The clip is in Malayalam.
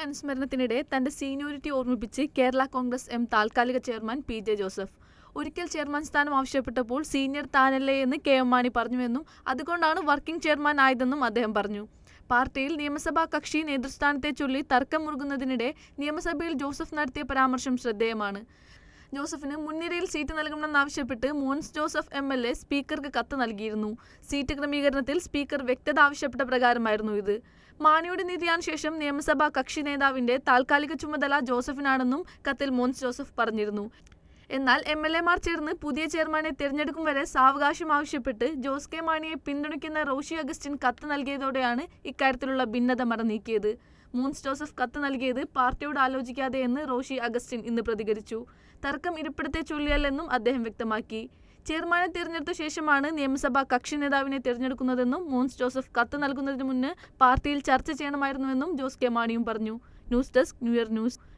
അനുസ്മരണത്തിനിടെ തന്റെ സീനിയോറിറ്റി ഓർമ്മിപ്പിച്ച് കേരള കോൺഗ്രസ് എം താൽക്കാലിക ചെയർമാൻ പി ജെ ജോസഫ് ഒരിക്കൽ ചെയർമാൻ സ്ഥാനം ആവശ്യപ്പെട്ടപ്പോൾ സീനിയർ താനല്ലേ എന്ന് കെ എം മാണി പറഞ്ഞുവെന്നും അതുകൊണ്ടാണ് വർക്കിംഗ് ചെയർമാൻ ആയതെന്നും അദ്ദേഹം പറഞ്ഞു പാർട്ടിയിൽ നിയമസഭാ കക്ഷി നേതൃസ്ഥാനത്തെ ചൊല്ലി തർക്കം മുറുകുന്നതിനിടെ നിയമസഭയിൽ ജോസഫ് നടത്തിയ പരാമർശം ശ്രദ്ധേയമാണ് ജോസഫിന് മുൻനിരയിൽ സീറ്റ് നൽകണമെന്നാവശ്യപ്പെട്ട് Mons Joseph M L A സ്പീക്കർക്ക് കത്ത് നൽകിയിരുന്നു സീറ്റ് ക്രമീകരണത്തിൽ സ്പീക്കർ വ്യക്തത ആവശ്യപ്പെട്ട പ്രകാരമായിരുന്നു ഇത് മാണിയുടെ നിര്യാണ ശേഷം നിയമസഭാ കക്ഷി നേതാവിന്റെ താൽക്കാലിക ചുമതല ജോസഫിനാണെന്നും കത്തിൽ മോൻസ് ജോസഫ് പറഞ്ഞിരുന്നു എന്നാൽ എം എൽ എമാർ ചേർന്ന് പുതിയ ചെയർമാനെ തിരഞ്ഞെടുക്കും വരെ സാവകാശം ആവശ്യപ്പെട്ട് ജോസ് കെ മാണിയെ പിന്തുണയ്ക്കുന്ന റോഷി അഗസ്റ്റിൻ കത്ത് നൽകിയതോടെയാണ് ഇക്കാര്യത്തിലുള്ള ഭിന്നത മറനീക്കിയത് മൂൻസ് ജോസഫ് കത്ത് നൽകിയത് പാർട്ടിയോട് ആലോചിക്കാതെ എന്ന് റോഷി അഗസ്റ്റിൻ ഇന്ന് പ്രതികരിച്ചു തർക്കം ഇരിപ്പിടത്തെ ചൊല്ലിയല്ലെന്നും അദ്ദേഹം വ്യക്തമാക്കി ചെയർമാനെ തിരഞ്ഞെടുത്ത ശേഷമാണ് നിയമസഭാ കക്ഷി നേതാവിനെ തിരഞ്ഞെടുക്കുന്നതെന്നും മോൻസ് ജോസഫ് കത്ത് നൽകുന്നതിന് മുന്ന് പാർട്ടിയിൽ ചർച്ച ചെയ്യണമായിരുന്നുവെന്നും ജോസ് കെ മാണിയും പറഞ്ഞു news desk new year news